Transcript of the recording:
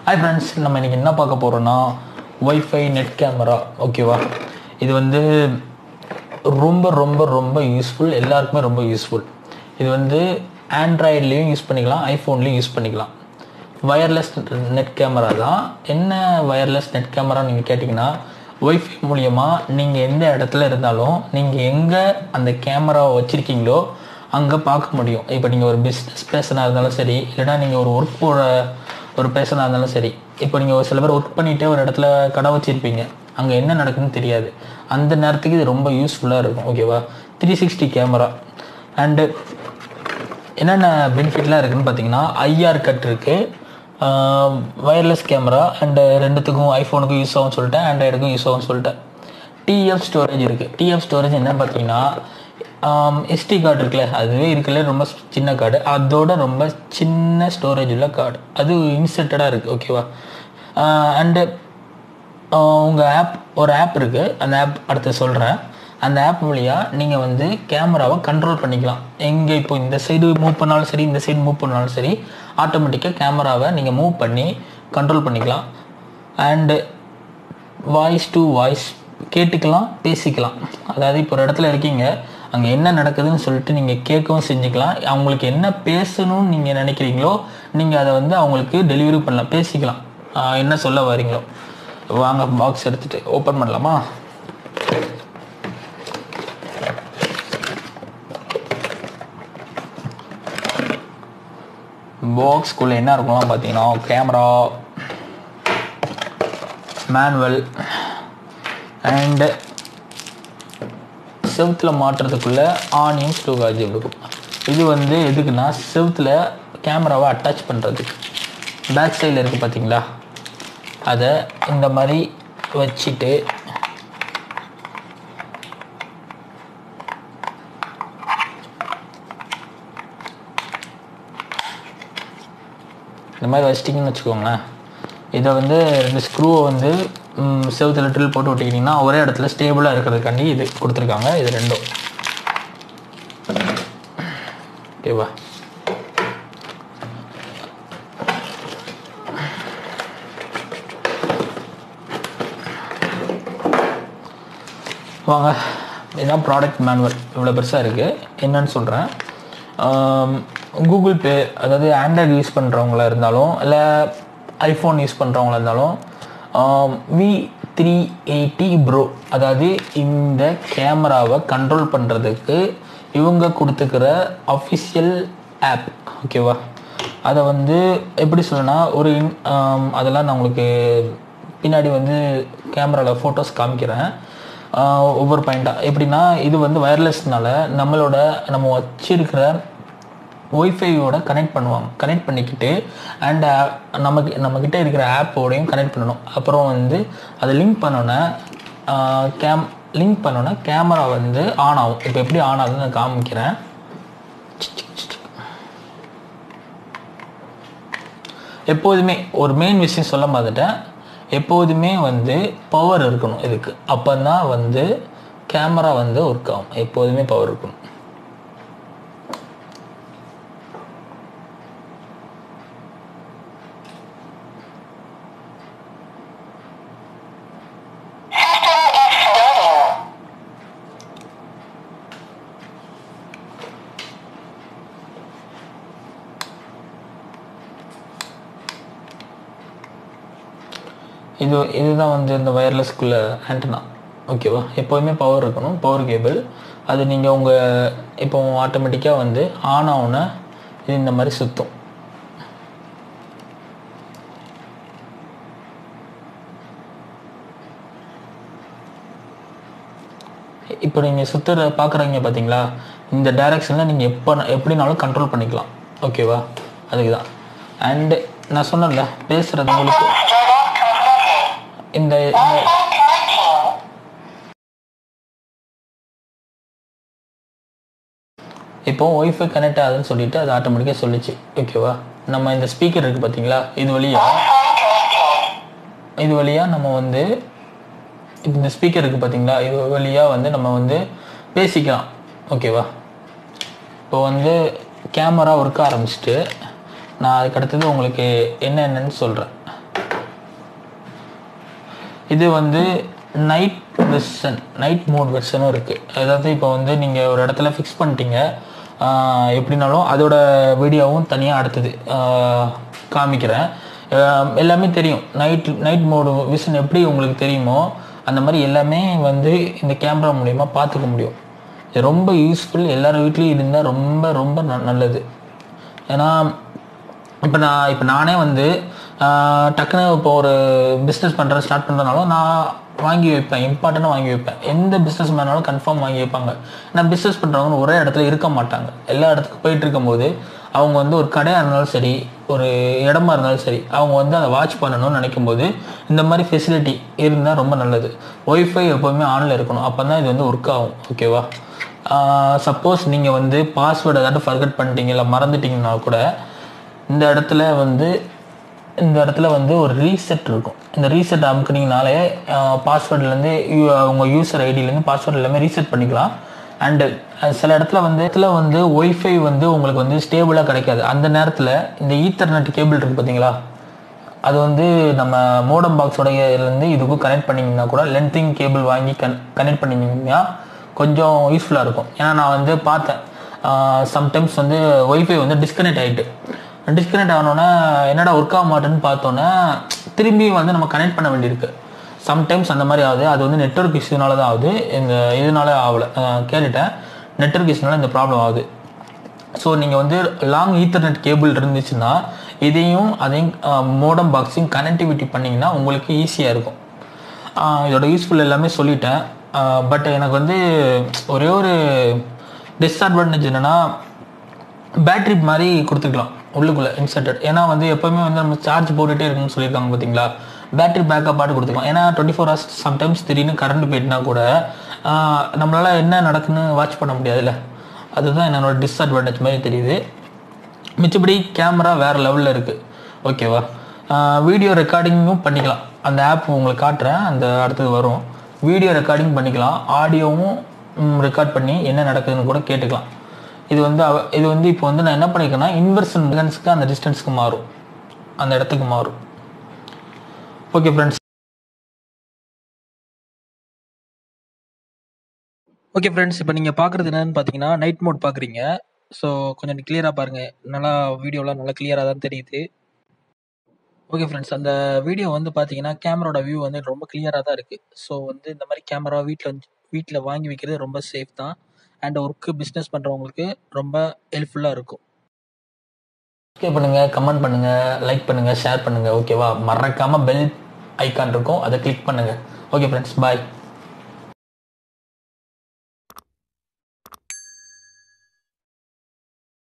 hi friends நம்ம இன்றைக்கி என்ன பார்க்க போகிறோன்னா ஒய்ஃபை நெட் கேமரா ஓகேவா இது வந்து ரொம்ப ரொம்ப ரொம்ப யூஸ்ஃபுல் எல்லாருக்குமே ரொம்ப யூஸ்ஃபுல் இது வந்து ஆண்ட்ராய்ட்லேயும் யூஸ் பண்ணிக்கலாம் ஐஃபோன்லேயும் யூஸ் பண்ணிக்கலாம் வயர்லெஸ் நெட் கேமரா தான் என்ன வயர்லெஸ் நெட் கேமரா நீங்கள் கேட்டிங்கன்னா ஒய்ஃபை மூலியமாக நீங்கள் எந்த இடத்துல இருந்தாலும் நீங்கள் எங்கே அந்த கேமராவை வச்சுருக்கீங்களோ அங்கே பார்க்க முடியும் இப்போ நீங்கள் ஒரு பிஸ்னஸ் பேசனாக இருந்தாலும் சரி இல்லைனா நீங்கள் ஒரு ஒர்க் போகிற ஒரு பேசனாக இருந்தாலும் சரி இப்போ நீங்கள் ஒரு சில பேர் ஒர்க் பண்ணிகிட்டே ஒரு இடத்துல கடை வச்சுருப்பீங்க அங்கே என்ன நடக்குதுன்னு தெரியாது அந்த நேரத்துக்கு இது ரொம்ப யூஸ்ஃபுல்லாக இருக்கும் ஓகேவா த்ரீ சிக்ஸ்டி கேமரா அண்டு என்னென்ன பெனிஃபிட்லாம் இருக்குன்னு பார்த்தீங்கன்னா ஐஆர் கட் இருக்குது வயர்லெஸ் கேமரா அண்டு ரெண்டுத்துக்கும் ஐஃபோனுக்கும் யூஸ் ஆகும்னு சொல்லிட்டேன் ஆண்ட்ராய்டுக்கும் யூஸ் ஆகும்னு சொல்லிட்டேன் டிஎஃப் ஸ்டோரேஜ் இருக்குது டிஎஃப் ஸ்டோரேஜ் என்னன்னு பார்த்தீங்கன்னா எஸ்டி கார்டு இருக்குல்ல அதுவே இருக்குல்ல ரொம்ப சின்ன கார்டு அதோட ரொம்ப சின்ன ஸ்டோரேஜ் உள்ள கார்டு அது இன்செர்ட்டடாக இருக்குது ஓகேவா அண்டு உங்கள் ஆப் ஒரு ஆப் இருக்குது அந்த ஆப் அடுத்து சொல்கிறேன் அந்த ஆப் மூலியாக நீங்கள் வந்து கேமராவை கண்ட்ரோல் பண்ணிக்கலாம் எங்கே இப்போ இந்த சைடு மூவ் பண்ணாலும் சரி இந்த சைடு மூவ் பண்ணாலும் சரி ஆட்டோமேட்டிக்காக கேமராவை நீங்கள் மூவ் பண்ணி கண்ட்ரோல் பண்ணிக்கலாம் அண்டு வாய்ஸ் டு வாய்ஸ் கேட்டுக்கலாம் பேசிக்கலாம் அதாவது இப்போ ஒரு இடத்துல இருக்கீங்க அங்கே என்ன நடக்குதுன்னு சொல்லிட்டு நீங்கள் கேட்கவும் செஞ்சுக்கலாம் அவங்களுக்கு என்ன பேசணும்னு நீங்கள் நினைக்கிறீங்களோ நீங்கள் அதை வந்து அவங்களுக்கு டெலிவரி பண்ணலாம் பேசிக்கலாம் ஆஹ் என்ன சொல்ல வரீங்களோ வாங்க பாக்ஸ் எடுத்துகிட்டு ஓப்பன் பண்ணலாமா பாக்ஸ்குள்ளே என்ன இருக்கும்லாம் பார்த்தீங்கன்னா கேமரா மேனுவல் அண்டு செவுத்தில் மாட்டுறதுக்குள்ள ஆனியன் ஸ்டோரேஜ் இருக்கும் இது வந்து எதுக்குன்னா செவுத்தில் கேமராவை அட்டாச் பண்ணுறதுக்கு பேக் சைடில் இருக்குது பார்த்தீங்களா அதை இந்த மாதிரி வச்சுட்டு இந்த மாதிரி வச்சிட்டிங்கன்னு வச்சுக்கோங்களேன் இதை வந்து ரெண்டு ஸ்க்ரூவை வந்து செவத்தில் ட்ரில் போட்டு விட்டிக்கிட்டிங்கன்னா ஒரே இடத்துல ஸ்டேபிளாக இருக்கிறதுக்காண்டி இது கொடுத்துருக்காங்க இது ரெண்டும் ஓகேவா வாங்க இதுதான் ப்ராடக்ட் மேனுவல் இவ்வளோ பெருசாக இருக்குது என்னன்னு சொல்கிறேன் கூகுள் பே அதாவது ஆண்ட்ராய்டு யூஸ் பண்ணுறவங்களா இருந்தாலும் இல்லை ஐஃபோன் யூஸ் பண்ணுறவங்களா இருந்தாலும் வி த்ரீ எயிட்டி ப்ரோ அதாவது இந்த கேமராவை கண்ட்ரோல் பண்ணுறதுக்கு இவங்க கொடுத்துக்கிற அஃபிஷியல் ஆப் ஓகேவா அதை வந்து எப்படி சொல்லணும்னா ஒரு இன்- ஆம், அதெல்லாம் நான் உங்களுக்கு பின்னாடி வந்து கேமராவில் ஃபோட்டோஸ் காமிக்கிறேன் ஆஹ் ஒவ்வொரு பாயிண்ட்டாக எப்படின்னா இது வந்து வயர்லெஸ்னால நம்மளோட நம்ம வச்சிருக்கிற ஒய்ஃபையோட கனெக்ட் பண்ணுவாங்க கனெக்ட் பண்ணிக்கிட்டு அண்ட் நமக்கு நம்மக்கிட்ட இருக்கிற ஆப்போடையும் கனெக்ட் பண்ணணும் அப்புறம் வந்து அதை லிங்க் பண்ணோன்னே கேம் லிங்க் பண்ணோன்னே கேமரா வந்து ஆன் ஆகும் இப்போ எப்படி ஆன் ஆகுதுன்னு நான் காமிக்கிறேன் எப்போதுமே ஒரு மெயின் விஷயம் சொல்ல மாட்டேன் எப்போதுமே வந்து பவர் இருக்கணும் இதுக்கு அப்போ தான் வந்து கேமரா வந்து ஒர்க் ஆகும் எப்போதுமே பவர் இருக்கணும் இது இதுதான் வந்து இந்த வயர்லெஸ்க்குள்ள ஆண்டனா ஓகேவா எப்போதுமே பவர் இருக்கணும் பவர் கேபிள் அது நீங்கள் உங்கள் இப்போ ஆட்டோமேட்டிக்காக வந்து ஆன் ஆகுன இது இந்த மாதிரி சுற்றும் இப்போ நீங்கள் சுற்றுற பார்க்குறீங்க பார்த்தீங்களா இந்த டைரக்ஷனில் நீங்கள் எப்போ எப்படினாலும் கண்ட்ரோல் பண்ணிக்கலாம் ஓகேவா அதுக்கு தான் அண்டு நான் சொன்னேன்ல பேசுகிறது உங்களுக்கு இந்த இந்த- இப்போ ஒய்ஃபை கனெக்ட் ஆகுதுன்னு சொல்லிட்டு அது ஆட்டோமேட்டிக்காக சொல்லிச்சு ஓகேவா நம்ம இந்த ஸ்பீக்கர் இருக்குது பார்த்தீங்களா இது வழியா இது வழியா நம்ம வந்து இப்ப இந்த ஸ்பீக்கர் இருக்குது பார்த்தீங்களா இது வழியா வந்து நம்ம வந்து பேசிக்கலாம் ஓகேவா இப்போ வந்து கேமரா ஒர்க் ஆரம்பிச்சிட்டு நான் அதுக்கு அடுத்தது உங்களுக்கு என்ன என்னன்னு சொல்கிறேன் இது வந்து நைட் வெர்ஷன் நைட் மோட் வெர்ஷனும் இருக்குது அதாவது இப்போ வந்து நீங்கள் ஒரு இடத்துல ஃபிக்ஸ் பண்ணிட்டீங்க ஆஹ் எப்படினாலும் அதோட வீடியோவும் தனியாக அடுத்தது ஆஹ் காமிக்கிறேன் ஆஹ் எல்லாமே தெரியும் நைட் நைட் மோடு விஷன் எப்படி உங்களுக்கு தெரியுமோ அந்த மாதிரி எல்லாமே வந்து இந்த கேமரா மூலிமா பார்த்துக்க முடியும் இது ரொம்ப யூஸ்ஃபுல் எல்லார் வீட்லேயும் இருந்தால் ரொம்ப ரொம்ப ந- நல்லது ஏன்னா இப்போ நான் இப்போ நானே வந்து ஆஹ், டக்குன்னு இப்போ ஒரு பிஸ்னஸ் பண்ணுறேன் ஸ்டார்ட் பண்ணுறதுனாலும் நான் வாங்கி வைப்பேன் இம்பார்ட்டண்ட்டாக வாங்கி வைப்பேன் எந்த பிஸ்னஸ் மேனாலும் கன்ஃபார்ம் வாங்கி வைப்பாங்க நான் பிஸ்னஸ் பண்ணுறவங்க ஒரே இடத்துல இருக்க மாட்டாங்க எல்லா இடத்துக்கு போயிட்டு இருக்கும்போது அவங்க வந்து ஒரு கடையாக இருந்தாலும் சரி ஒரு இடமா இருந்தாலும் சரி அவங்க வந்து அதை வாட்ச் பண்ணணும்னு நினைக்கும் போது இந்த மாதிரி ஃபெசிலிட்டி இருந்தால் ரொம்ப நல்லது ஒய்ஃபை எப்போவுமே ஆனில் இருக்கணும் அப்போ தான் இது வந்து ஒர்க் ஆகும் ஓகேவா சப்போஸ் நீங்கள் வந்து பாஸ்வேர்டு ஏதாட்டும் ஃபர்கட் பண்ணிட்டீங்க இல்லை மறந்துட்டீங்கன்னா கூட இந்த இடத்துல வந்து இந்த இடத்துல வந்து ஒரு ரீசெட் இருக்கும் இந்த ரீசெட் அமுக்குனீங்கனாலே பாஸ்வேர்ட்லேருந்து உங்கள் யூசர் ஐடியிலேருந்து பாஸ்வேர்ட் எல்லாமே ரீசெட் பண்ணிக்கலாம் அண்டு சில இடத்துல வந்து இடத்துல வந்து ஒய்ஃபை வந்து உங்களுக்கு வந்து ஸ்டேபிளாக கிடைக்காது அந்த நேரத்தில் இந்த ஈத்தர்நெட் கேபிள் இருக்குது பார்த்தீங்களா அது வந்து நம்ம மோடம் பாக்ஸோடையிலேருந்து இதுக்கும் கனெக்ட் பண்ணிங்கன்னா கூட லென்த்திங் கேபிள் வாங்கி கன் கனெக்ட் பண்ணிங்கன்னா கொஞ்சம் யூஸ்ஃபுல்லாக இருக்கும் ஏன்னா நான் வந்து பார்த்தேன் சம்டைம்ஸ் வந்து ஒய்ஃபை வந்து டிஸ்கனெக்ட் ஆகிட்டு டிஸ்கனெக்ட் ஆனோன்னே என்னடா ஒர்க் ஆக மாட்டேன்னு பார்த்தோன்னே திரும்பி வந்து நம்ம கனெக்ட் பண்ண வேண்டியிருக்கு சம்டைம்ஸ் அந்த மாதிரி ஆகுது அது வந்து நெட்ஒர்க் இஷ்யூனால தான் ஆகுது இந்த இதனால ஆகலை கேட்டுட்டேன் நெட்ஒர்க் இஷ்யூனால இந்த ப்ராப்ளம் ஆகுது ஸோ நீங்கள் வந்து லாங் ஈத்தர்நெட் கேபிள் இருந்துச்சுன்னா இதையும் அதையும் மோடம் பாக்ஸையும் கனெக்டிவிட்டி பண்ணிங்கன்னா உங்களுக்கு ஈஸியாக இருக்கும் ஆஹ் இதோட யூஸ்ஃபுல் எல்லாமே சொல்லிட்டேன் பட் எனக்கு வந்து ஒரே ஒரு டிஸ்அட்வான்டேஜ் என்னென்னா பேட்டரி மாதிரி கொடுத்துக்கலாம் உள்ளுக்குள்ளே இன்சர்டட் ஏன்னா வந்து எப்போவுமே வந்து நம்ம சார்ஜ் போட்டுகிட்டே இருக்கணும்னு சொல்லியிருக்காங்க பார்த்தீங்களா பேட்டரி பேக்கப் ஆட்டு கொடுத்துக்கலாம் ஏன்னா டுவெண்ட்டி ஃபோர் ஹவர்ஸ் சம்டைம்ஸ் திடீர்னு கரண்ட் போயிட்டுனா கூட ஆஹ் நம்மளால என்ன நடக்குன்னு வாட்ச் பண்ண முடியாதுல்ல அதுதான் என்னோட டிஸ்அட்வான்டேஜ் மாதிரி தெரியுது மிச்சபடி கேமரா வேறு லெவலில் இருக்குது ஓகேவா வீடியோ ரெக்கார்டிங்கும் பண்ணிக்கலாம் அந்த ஆப் உங்களுக்கு காட்டுறேன் அந்த அடுத்தது வரும் வீடியோ ரெக்கார்டிங் பண்ணிக்கலாம் ஆடியோவும் ரெக்கார்ட் பண்ணி என்ன நடக்குதுன்னு கூட கேட்டுக்கலாம் இது வந்து அவ- இது வந்து இப்போ வந்து நான் என்ன பண்ணியிருக்கேன்னா இன்வெர்ஷன் டிஸ்டன்ஸ்க்கு அந்த டிஸ்டன்ஸ்க்கு மாறும் அந்த இடத்துக்கு மாறும் ஓகே ஃப்ரெண்ட்ஸ் ஓகே ஃப்ரெண்ட்ஸ் இப்போ நீங்கள் பார்க்குறது என்னன்னு பார்த்தீங்கன்னா நைட் மோட் பார்க்குறீங்க ஸோ கொஞ்சம் கிளியராக பாருங்கள் நல்லா வீடியோலாம் நல்லா கிளியராக தான் தெரியுது ஓகே ஃப்ரெண்ட்ஸ் அந்த வீடியோ வந்து பார்த்தீங்கன்னா கேமராவோட வியூ வந்து ரொம்ப கிளியராக தான் இருக்குது ஸோ வந்து இந்த மாதிரி கேமரா வீட்டில் வீட்டில் வாங்கி வைக்கிறது ரொம்ப சேஃப் தான் அண்ட் ஒர்க்கு பிஸ்னஸ் பண்ணுறவங்களுக்கு ரொம்ப ஹெல்ப்ஃபுல்லாக இருக்கும் சப்ஸ்கிரைப் பண்ணுங்கள் கமெண்ட் பண்ணுங்கள் லைக் பண்ணுங்கள் ஷேர் பண்ணுங்கள் ஓகேவா மறக்காமல் பெல் ஐக்கான் இருக்கும் அதை கிளிக் பண்ணுங்கள் ஓகே ஃப்ரெண்ட்ஸ் பாய்